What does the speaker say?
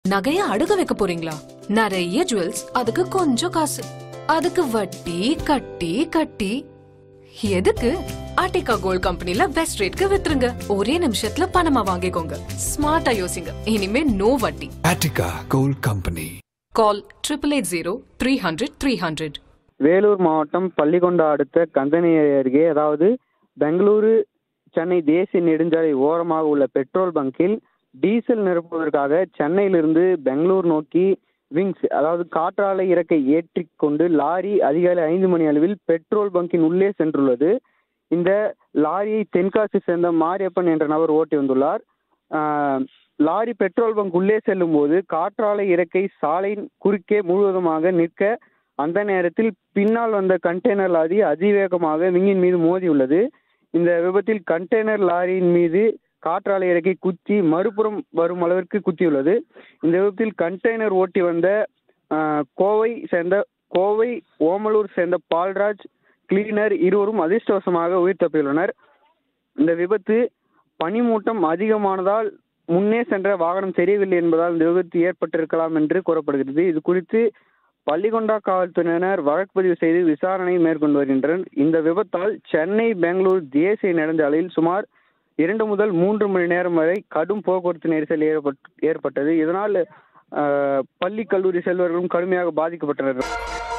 நகைய அடுக்க வைக்க போறீங்களா நிறைய ஜுவல்ஸ் அதுக்கு கொஞ்சம் காசு அதுக்கு வட்டி கட்டி கட்டி எதுக்கு ஆர்டிகா கோல்ட் கம்பெனில பெஸ்ட் ரேட்க்கு வித்துருங்க ஒரே நிமிஷத்துல பணமா வாங்கிக்கோங்க ஸ்மார்ட்டா யோசிங்க இனிமே நோ வட்டி Attica Gold Company. Call triple eight zero three hundred three hundred Vellore மாவட்டம் பள்ளிக்கொண்டா அடுத்த கந்தனேரி அருகே அதாவது பெங்களூரு சென்னை தேசிய நெடுஞ்சாலை ஓரமாக உள்ள பெட்ரோல் பங்கில் டீசல் நிரப்புவதற்காக சென்னையிலிருந்து பெங்களூர் நோக்கி விங்ஸ் அதாவது காற்றாலை இறக்கை ஏற்றிக் கொண்டு லாரி அதிகாலை ஐந்து மணி அளவில் பெட்ரோல் பங்கின் உள்ளே சென்றுள்ளது இந்த லாரியை தென்காசி சேர்ந்த மாரியப்பன் என்ற நபர் ஓட்டி வந்துள்ளார் ஆஹ், லாரி பெட்ரோல் பங்க் உள்ளே செல்லும் போது காற்றாலை இறக்கை சாலையின் குறுக்கே முழுவதுமாக நிற்க அந்த நேரத்தில் பின்னால் வந்த கண்டெய்னர் லாரி அதிவேகமாக விங்கின் மீது மோதியுள்ளது இந்த விபத்தில் கண்டெய்னர் லாரியின் மீது காற்றாலை இறக்கை குத்தி மறுபுறம் வரும் அளவிற்கு குத்தியுள்ளது இந்த விபத்தில் கண்டெய்னர் ஓட்டி வந்த ஆஹ், கோவை சேர்ந்த கோவை ஓமலூர் சேர்ந்த பால்ராஜ் கிளீனர் இருவரும் அதிர்ஷ்டவசமாக உயிர் தப்பியுள்ளனர் இந்த விபத்து பனிமூட்டம் அதிகமானதால் முன்னே சென்ற வாகனம் தெரியவில்லை என்பதால் இந்த விபத்து ஏற்பட்டிருக்கலாம் என்று கூறப்படுகிறது இது குறித்து பள்ளிகொண்டா காவல்துறையினர் வழக்கு பதிவு செய்து விசாரணை மேற்கொண்டு வருகின்றனர் இந்த விபத்தால் சென்னை பெங்களூர் தேசிய நெடுஞ்சாலையில் சுமார் இரண்டு முதல் மூன்று மணி நேரம் வரை கடும் போக்குவரத்து நெரிசல் ஏற்பட்- ஏற்பட்டது இதனால் ஆஹ், பள்ளி கல்லூரி செல்வர்களும் கடுமையாக பாதிக்கப்பட்டனர்